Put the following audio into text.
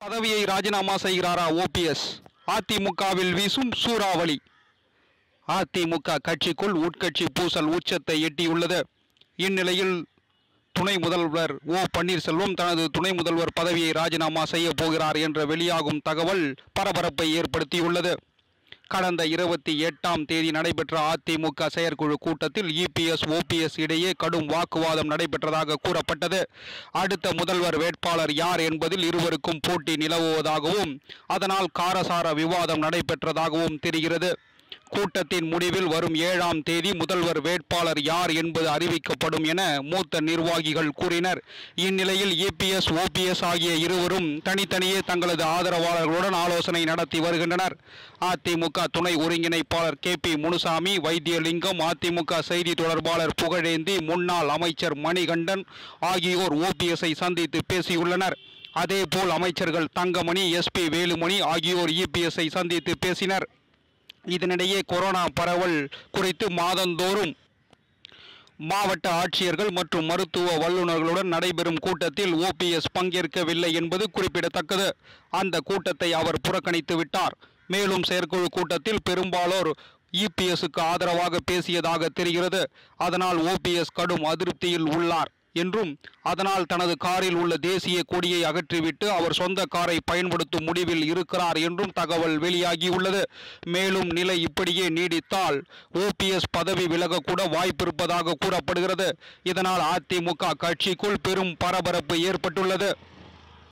பதவியை ராஜினாமா செய்கிறாரா ஓபிஎஸ் அதிமுகவில் வீசும் சூறாவளி அதிமுக கட்சிக்குள் உட்கட்சி பூசல் உச்சத்தை எட்டியுள்ளது இந்நிலையில் துணை முதல்வர் ஓ பன்னீர்செல்வம் தனது துணை முதல்வர் பதவியை ராஜினாமா செய்ய போகிறார் என்ற வெளியாகும் தகவல் பரபரப்பை ஏற்படுத்தியுள்ளது கடந்த இருபத்தி எட்டாம் தேதி நடைபெற்ற அதிமுக செயற்குழு கூட்டத்தில் இபிஎஸ் ஓபிஎஸ் இடையே கடும் வாக்குவாதம் நடைபெற்றதாக கூறப்பட்டது அடுத்த முதல்வர் வேட்பாளர் யார் என்பதில் இருவருக்கும் போட்டி நிலவுவதாகவும் அதனால் காரசார விவாதம் நடைபெற்றதாகவும் தெரிகிறது கூட்டத்தின் முடிவில் வரும் ஏழாம் தேதி முதல்வர் வேட்பாளர் யார் என்பது அறிவிக்கப்படும் என மூத்த நிர்வாகிகள் கூறினர் இந்நிலையில் இபிஎஸ் ஓபிஎஸ் ஆகிய இருவரும் தனித்தனியே தங்களது ஆதரவாளர்களுடன் ஆலோசனை நடத்தி வருகின்றனர் அதிமுக துணை ஒருங்கிணைப்பாளர் கே பி முனுசாமி வைத்தியலிங்கம் அதிமுக செய்தி தொடர்பாளர் புகழேந்தி முன்னாள் அமைச்சர் மணிகண்டன் ஆகியோர் ஓபிஎஸ்ஐ சந்தித்து பேசியுள்ளனர் அதேபோல் அமைச்சர்கள் தங்கமணி எஸ்பி வேலுமணி ஆகியோர் இபிஎஸ்ஐ சந்தித்து பேசினர் இதனிடையே கொரோனா பரவல் குறித்து மாதந்தோறும் மாவட்ட ஆட்சியர்கள் மற்றும் மருத்துவ வல்லுநர்களுடன் நடைபெறும் கூட்டத்தில் ஓபிஎஸ் பங்கேற்கவில்லை என்பது குறிப்பிடத்தக்கது அந்த கூட்டத்தை அவர் புறக்கணித்து விட்டார் மேலும் செயற்குழு கூட்டத்தில் பெரும்பாலோர் இபிஎஸ்க்கு ஆதரவாக பேசியதாக தெரிகிறது அதனால் ஓபிஎஸ் கடும் அதிருப்தியில் உள்ளார் என்றும் அதனால் தனது காரில் உள்ள தேசிய கொடியை அகற்றிவிட்டு அவர் சொந்த காரை பயன்படுத்தும் முடிவில் இருக்கிறார் என்றும் தகவல் வெளியாகியுள்ளது மேலும் நிலை இப்படியே நீடித்தால் ஓபிஎஸ் பதவி விலகக்கூட வாய்ப்பிருப்பதாக கூறப்படுகிறது இதனால் அதிமுக கட்சிக்குள் பெரும் பரபரப்பு ஏற்பட்டுள்ளது